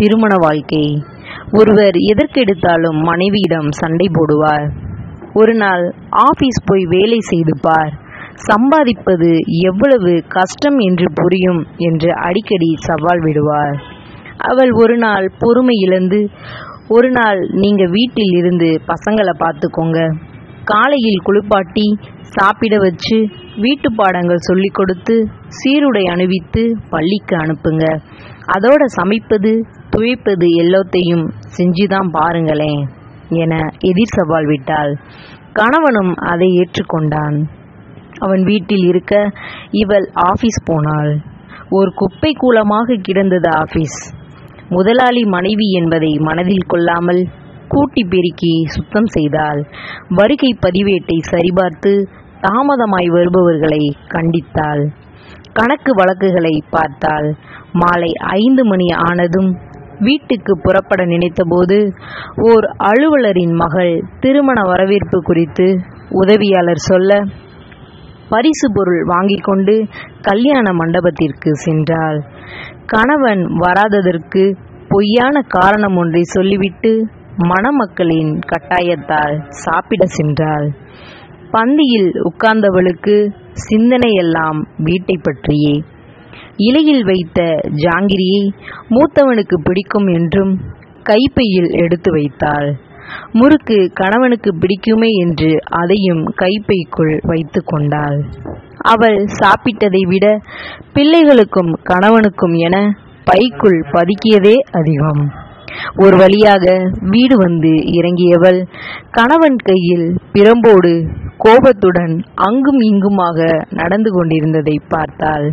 திருமண வாழ்க்கை ஒருவர் எதற்கெடுத்தாலும் மனைவியிடம் சண்டை போடுவார் ஒரு நாள் ஆபீஸ் போய் வேலை செய்து பார் சம்பாதிப்பது எவ்வளவு கஷ்டம் என்று புரியும் என்று அடிக்கடி சவால் விடுவார் அவள் ஒரு நாள் பொறுமை இழந்து ஒரு நாள் நீங்க வீட்டில் இருந்து பசங்களை பார்த்துக்கோங்க காலையில் குளிப்பாட்டி சாப்பிட வச்சு வீட்டு பாடங்கள் சொல்லி கொடுத்து சீருடை அணிவித்து பள்ளிக்கு அனுப்புங்க அதோட சமைப்பது துவைப்பது எல்லாத்தையும் செஞ்சுதான் பாருங்களேன் என எதிர் சவால் விட்டாள் கணவனும் அதை ஏற்றுக்கொண்டான் அவன் வீட்டில் இருக்க இவள் ஆபீஸ் போனாள் ஒரு குப்பை கூலமாக கிடந்தது ஆபீஸ் முதலாளி மனைவி என்பதை மனதில் கொள்ளாமல் கூட்டி பெருக்கி சுத்தம் செய்தாள் வருகை பதிவேட்டை சரிபார்த்து தாமதமாய் வருபவர்களை கண்டித்தாள் கணக்கு வழக்குகளை பார்த்தாள் மாலை ஐந்து மணி ஆனதும் வீட்டுக்கு புறப்பட நினைத்தபோது ஓர் அலுவலரின் மகள் திருமண வரவேற்பு குறித்து உதவியாளர் சொல்ல பரிசு பொருள் வாங்கிக் கொண்டு கல்யாண மண்டபத்திற்கு சென்றாள் கணவன் வராததற்கு பொய்யான காரணம் ஒன்றை சொல்லிவிட்டு மணமக்களின் கட்டாயத்தால் சாப்பிட சென்றாள் பந்தியில் உட்கார்ந்தவளுக்கு சிந்தனையெல்லாம் வீட்டை பற்றியே இலையில் வைத்த ஜாங்கிரியை மூத்தவனுக்கு பிடிக்கும் என்றும் கைப்பையில் எடுத்து வைத்தாள் முறுக்கு கணவனுக்கு பிடிக்குமே என்று அதையும் கைப்பைக்குள் வைத்து கொண்டாள் அவள் சாப்பிட்டதை விட பிள்ளைகளுக்கும் கணவனுக்கும் என பைக்குள் பதுக்கியதே அதிகம் ஒரு வழியாக வீடு வந்து இறங்கியவள் கணவன் கையில் பிரம்போடு கோபத்துடன் அங்கும் இங்குமாக நடந்து கொண்டிருந்ததை பார்த்தாள்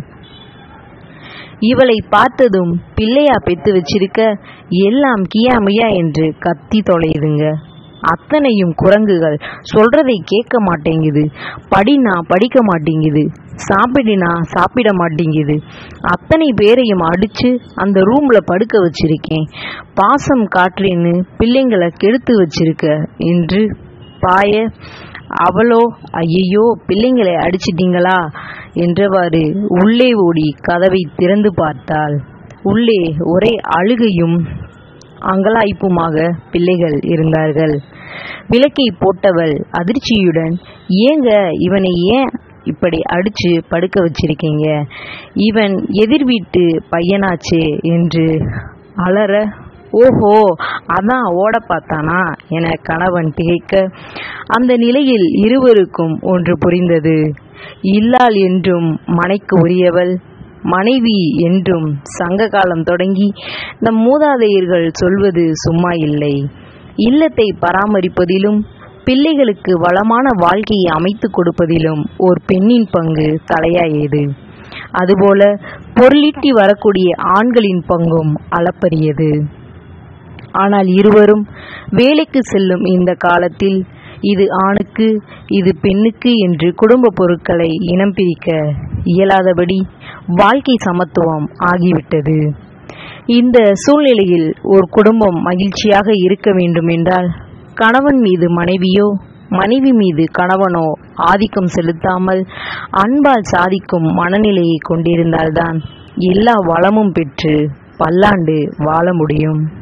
இவளை பார்த்ததும் பிள்ளையா பெத்து வச்சிருக்க எல்லாம் கியாமியா என்று கத்தி தொலையுதுங்க அத்தனையும் குரங்குகள் சொல்றதை கேட்க மாட்டேங்குது படினா படிக்க மாட்டேங்குது சாப்பிடினா சாப்பிட மாட்டேங்குது அத்தனை பேரையும் அடிச்சு அந்த ரூம்ல படுக்க வச்சிருக்கேன் பாசம் காட்டுறேன்னு பிள்ளைங்களை கெடுத்து வச்சிருக்க என்று பாய அவளோ ஐயையோ பிள்ளைங்களை அடிச்சிட்டீங்களா என்றவாறு உள்ளே ஓடி கதவை திறந்து பார்த்தாள் உள்ளே ஒரே அழுகையும் அங்கலாய்ப்புமாக பிள்ளைகள் இருந்தார்கள் விளக்கை போட்டவள் அதிர்ச்சியுடன் ஏங்க இவனை ஏன் இப்படி அடிச்சு படுக்க வச்சிருக்கீங்க இவன் எதிர் வீட்டு பையனாச்சே என்று அலற ஓஹோ அதான் ஓட பார்த்தானா என கணவன் திகைக்க அந்த நிலையில் இருவருக்கும் ஒன்று புரிந்தது இல்லாள் என்றும் மனைக்கு உரியவள் மனைவி என்றும் சங்க காலம் தொடங்கி நம் மூதாதையர்கள் சொல்வது சும்மா இல்லை இல்லத்தை பராமரிப்பதிலும் பிள்ளைகளுக்கு வளமான வாழ்க்கையை அமைத்து கொடுப்பதிலும் ஒரு பெண்ணின் பங்கு தலையாயது அதுபோல பொருளீட்டி வரக்கூடிய ஆண்களின் பங்கும் அளப்பரியது ஆனால் இருவரும் வேலைக்கு செல்லும் இந்த காலத்தில் இது ஆணுக்கு இது பெண்ணுக்கு என்று குடும்ப பொருட்களை இனம் பிரிக்க இயலாதபடி வாழ்க்கை சமத்துவம் ஆகிவிட்டது இந்த சூழ்நிலையில் ஒரு குடும்பம் மகிழ்ச்சியாக இருக்க வேண்டும் என்றால் கணவன் மீது மனைவியோ மனைவி மீது கணவனோ ஆதிக்கம் செலுத்தாமல் அன்பால் சாதிக்கும் மனநிலையை கொண்டிருந்தால்தான் எல்லா வளமும் பெற்று பல்லாண்டு வாழ முடியும்